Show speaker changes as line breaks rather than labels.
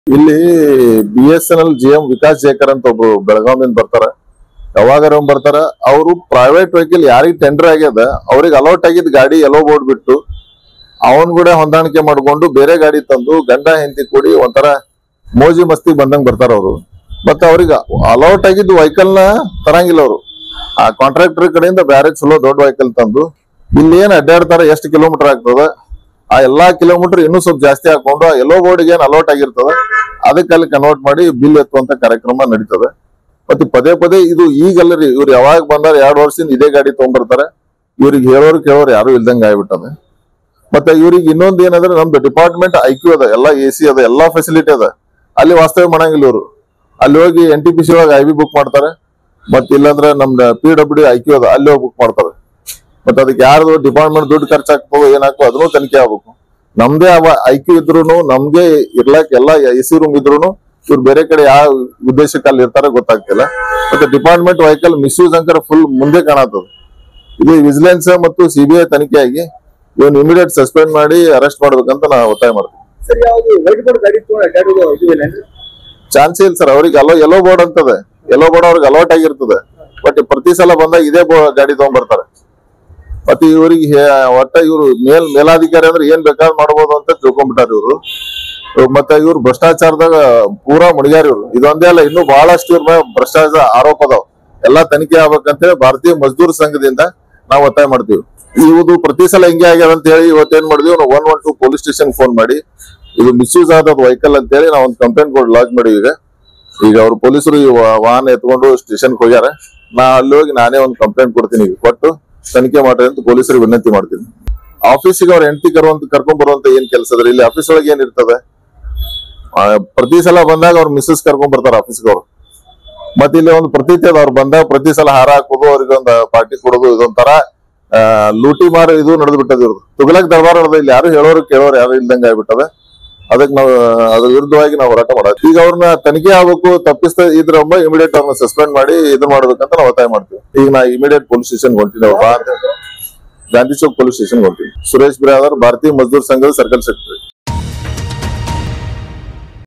ಇಲ್ಲಿ B S N L G M Vikas Jekar ಅಂತ ಒಬ್ರು ಬೆಳಗಾವಿಯಿಂದ ಬರ್ತಾರ ಯಾವಾಗಾರ ಒಮ್ಮೆ ಬರ್ತಾರ ಅವರು ಪ್ರೈವೇಟ್ ವೆಹಿಕಲ್ ಯಾರಿಗ್ ಟೆಂಡರ್ ಆಗ್ಯದ ಅವ್ರಿಗೆ ಅಲೌಟ್ ಆಗಿದ್ ಗಾಡಿ ಎಲ್ಲೋ ಬೋರ್ಡ್ ಬಿಟ್ಟು ಅವನ್ ಕೂಡ ಹೊಂದಾಣಿಕೆ ಮಾಡ್ಕೊಂಡು ಬೇರೆ ಗಾಡಿ ತಂದು ಗಂಡ ಹೆಂಡತಿ ಕೂಡಿ ಒಂಥರ ಮೋಜಿ ಮಸ್ತಿ ಬಂದಂಗ್ ಬರ್ತಾರ ಅವರು ಮತ್ತೆ ಅವ್ರಿಗೆ ಅಲೌಟ್ ಆಗಿದ್ದು ವೆಹಿಕಲ್ ನ ತರಂಗಿಲ್ಲ ಅವರು ಆ ಕಾಂಟ್ರಾಕ್ಟರ್ ಕಡೆಯಿಂದ ಬ್ಯಾರೆ ಚಲೋ ದೊಡ್ಡ ವೆಹಿಕಲ್ ತಂದು ಇಲ್ಲಿ ಏನ್ ಅಡ್ಡಾಡ್ತಾರ ಎಷ್ಟು ಕಿಲೋಮೀಟರ್ ಆಗ್ತದ ಆ ಎಲ್ಲಾ ಕಿಲೋಮೀಟರ್ ಇನ್ನೂ ಸ್ವಲ್ಪ ಜಾಸ್ತಿ ಹಾಕೊಂಡು ಆ ಎಲ್ಲೋ ಬೋರ್ಡ್ಗೆ ಏನ್ ಅಲೌಟ್ ಆಗಿರ್ತದ ಅದಕ್ಕೆ ಅಲ್ಲಿ ಕನ್ವರ್ಟ್ ಮಾಡಿ ಬಿಲ್ ಎತ್ತುವಂತ ಕಾರ್ಯಕ್ರಮ ನಡೀತದೆ ಮತ್ತೆ ಪದೇ ಪದೇ ಇದು ಈಗಲ್ಲರಿ ಇವ್ರು ಯಾವಾಗ ಬಂದಾರ ಎರಡು ವರ್ಷದಿಂದ ಇದೇ ಗಾಡಿ ತಗೊಂಡ್ಬರ್ತಾರೆ ಇವ್ರಿಗೆ ಹೇಳೋರು ಕೇಳೋರು ಯಾರು ಇಲ್ದಂಗ ಆಗ್ಬಿಟ್ಟದೆ ಮತ್ತೆ ಇವ್ರಿಗೆ ಇನ್ನೊಂದ್ ಏನಂದ್ರೆ ನಮ್ದು ಡಿಪಾರ್ಟ್ಮೆಂಟ್ ಐ ಕ್ಯೂ ಅದ ಎಲ್ಲಾ ಎ ಸಿ ಅದ ಎಲ್ಲಾ ಫೆಸಿಲಿಟಿ ಅದ ಅಲ್ಲಿ ವಾಸ್ತವ್ಯ ಮಾಡಂಗಿಲ್ಲ ಇವ್ರು ಅಲ್ಲಿ ಹೋಗಿ ಎನ್ ಟಿ ಪಿ ಸಿ ಒಳಗೆ ಐ ಬಿ ಬುಕ್ ಮಾಡ್ತಾರೆ ಮತ್ ಇಲ್ಲಾಂದ್ರೆ ನಮ್ದು ಪಿ ಡಬ್ಲ್ಯೂ ಐ ಕ್ಯೂ ಅದ ಅಲ್ಲಿ ಹೋಗಿ ಬುಕ್ ಮಾಡ್ತಾರೆ ಮತ್ತೆ ಅದಕ್ಕೆ ಯಾರ್ದು ಡಿಪಾರ್ಟ್ಮೆಂಟ್ ದುಡ್ಡು ಖರ್ಚಾಗ್ತದೋ ಏನಾಗ್ತದೋ ಅದನ್ನು ತನಿಖೆ ಆಗ್ಬೇಕು ನಮ್ದೇ ಐ ಕ್ಯೂ ಇದ್ರು ನಮ್ಗೆ ಇರ್ಲಾಕ್ ಎಲ್ಲಾ ಎ ಸಿ ರೂಮ್ ಇದ್ರು ಇವ್ರು ಬೇರೆ ಕಡೆ ಯಾವ ಉದ್ದೇಶಕ್ಕೆ ಅಲ್ಲಿ ಇರ್ತಾರೆ ಗೊತ್ತಾಗ್ತಿಲ್ಲ ಮತ್ತೆ ಡಿಪಾರ್ಟ್ಮೆಂಟ್ ವೆಹಿಕಲ್ ಮಿಸ್ಯೂಸ್ ಅಂಕರ ಫುಲ್ ಮುಂದೆ ಕಾಣತ್ತದ ಇದು ವಿಜಿಲೆನ್ಸ್ ಮತ್ತು ಸಿಬಿಐ ತನಿಖೆಯಾಗಿ ಇವನ್ ಇಮಿಡಿಯೇಟ್ ಸಸ್ಪೆಂಡ್ ಮಾಡಿ ಅರೆಸ್ಟ್ ಮಾಡ್ಬೇಕಂತ ನಾ ಒತ್ತಾಯ ಮಾಡ್ತೀನಿ
ಸರ್ ಯಾವ್ದು ವೈಟ್ ಬೋರ್ಡ್ ಗಾಡಿ ತಗೊಂಡು ಅಡ್ಡಾಡೋದು ಇದು ಇಲ್ಲೇನ್ರಿ
ಚಾನ್ಸೇ ಇಲ್ಲ ಸರ್ ಅವ್ರಿಗೆ ಅಲೋ ಎಲ್ಲೋ ಬೋರ್ಡ್ ಅಂತದೆ ಎಲ್ಲೋ ಬೋರ್ಡ್ ಅವ್ರಿಗೆ ಅಲೌಟ್ ಆಗಿರ್ತದೆ ಬಟ್ ಪ್ರತಿ ಸಲ ಬಂದಾಗ ಇದೇ ಬೋ ಗಾಡಿ ತಗೊಂಡ್ಬರ್ತಾರೆ ಮತ್ತೆ ಇವ್ರಿಗೆ ಹೇ- ಒಟ್ಟ ಇವ್ರು ಮೇಲ್ ಮೇಲಾಧಿಕಾರಿ ಅಂದ್ರೆ ಏನ್ ಬೇಕಾದ್ ಮಾಡ್ಬೋದು ಅಂತ ತಿಳ್ಕೊಂಡ್ಬಿಟ್ಟಾರ ಇವ್ರು ಮತ್ತೆ ಇವ್ರು ಭ್ರಷ್ಟಾಚಾರದಾಗ ಪೂರಾ ಮುಡಿಗ್ಯಾರ ಇವ್ರು ಇದೊಂದೇ ಅಲ್ಲ ಇನ್ನೂ ಬಹಳಷ್ಟು ಇವ್ರ ಮೇಲೆ ಭ್ರಷ್ಟಾಚಾರ ಆರೋಪ ಅದಾವ ಎಲ್ಲಾ ತನಿಖೆ ಆಗ್ಬೇಕಂತೇಳಿ ಭಾರತೀಯ ಮಜ್ದೂರ್ ಸಂಘದಿಂದ ನಾವು ಒತ್ತಾಯ ಮಾಡ್ತೀವಿ ಇವುದು ಪ್ರತಿ ಸಲ ಹಿಂಗೆ ಆಗ್ಯದ ಅಂತ ಹೇಳಿ ಇವತ್ತೇನ್ ಮಾಡಿದ್ವಿ ನಾವು one one two police station phone ಮಾಡಿ ಇದು ಮಿಸ್ಯೂಸ್ ಆದ ವೆಹಿಕಲ್ ಅಂತ ಹೇಳಿ ನಾವು ಒಂದು ಕಂಪ್ಲೇಂಟ್ ಕೊಡ್ ಲಾಂಚ್ ಮಾಡಿವಿ ಈಗ ಈಗ ಅವ್ರು ಪೊಲೀಸರು ಈ ವಾ- ವಾಹನ ಎತ್ಕೊಂಡು ಸ್ಟೇಷನ್ ಹೋಗ್ಯಾರ ನಾ ಅಲ್ಲಿ ಹೋಗಿ ನಾನೇ ಒಂದು ಕಂಪ್ಲೇಂಟ್ ಕೊಡ್ತೀನಿ ಈಗ ಕೊಟ್ಟು ತನಿಖೆ ಮಾಡ್ರಿ ಅಂತ ಪೊಲೀಸರಿಗೆ ವಿನಂತಿ ಮಾಡ್ತೀನಿ ಆಫೀಸಿಗೆ ಅವ್ರ ಹೆಂಡತಿ ಕರುವಂತ ಕರ್ಕೊಂಡ್ ಬರುವಂತ ಏನ್ ಕೆಲಸ ಅದ್ರ ಇಲ್ಲಿ ಆಫೀಸ್ ಒಳಗೆ ಏನ್ ಇರ್ತದೆ ಆ, ಪ್ರತಿ ಸಲ ಬಂದಾಗ ಅವ್ರ ಮಿಸ್ಸಸ್ ಕರ್ಕೊಂಡ್ ಬರ್ತಾರ ಆಫೀಸ್ಗೆ ಅವ್ರು ಮತ್ತೆ ಇಲ್ಲಿ ಒಂದು ಪ್ರತೀತಿ ಅದ ಅವ್ರು ಬಂದಾಗ ಪ್ರತಿ ಸಲ ಹಾರ ಹಾಕೋದು ಅವ್ರಿಗೆ ಒಂದು ಪಾರ್ಟಿ ಕೊಡೋದು ಇದೊಂಥರ ಆ, ಲೂಟಿ ಮಾರು ಇದು ನಡೆದು ಬಿಟ್ಟದ ಇವ್ರದ್ದು ತುಗಲಕ್ ದರ್ಬಾರ್ ನಡೆದ ಇಲ್ಲಿ ಯಾರು ಹೇಳೋರು ಕೇಳೋರು ಯಾರು ಇಲ್ದಂಗ ಆಗ್ಬಿಟ್ಟದ ಅದಕ್ಕೆ ನಾವು ಅದ್ರ ವಿರುದ್ಧವಾಗಿ ನಾವು ಹೋರಾಟ ಮಾಡೋದು ಈಗ ಅವ್ರನ್ನ ತನಿಖೆ ಆಗ್ಬೇಕು ತಪ್ಪಿಸ್ತಾ ಇದ್ರ ಇಮಿಡಿಯೇಟ್ ಅವ್ರನ್ನ ಸಸ್ಪೆಂಡ್ ಮಾಡಿ ಇದು ಮಾಡ್ಬೇಕಂತ ನಾವು ಒತ್ತಾಯ ಮಾಡ್ತೀವಿ ಈಗ ನಾ ಇಮಿಡಿಯೇಟ್ ಪೊಲೀಸ್ ಸ್ಟೇಷನ್ ಹೊಂಟಿನಿ ಅವ್ರು ಬಾ ಅಂತ ಗಾಂಧಿ ಚೌಕ್ ಪೊಲೀಸ್ ಸ್ಟೇಷನ್ ಹೊಂಟಿನಿ ಸುರೇಶ್ ಬಿರಾದರ್ ಭಾರತೀಯ ಮಜ್ದೂರ್ ಸಂಘದ ಸರ್ಕಲ್ ಸೆಕ್ರೆಟರಿ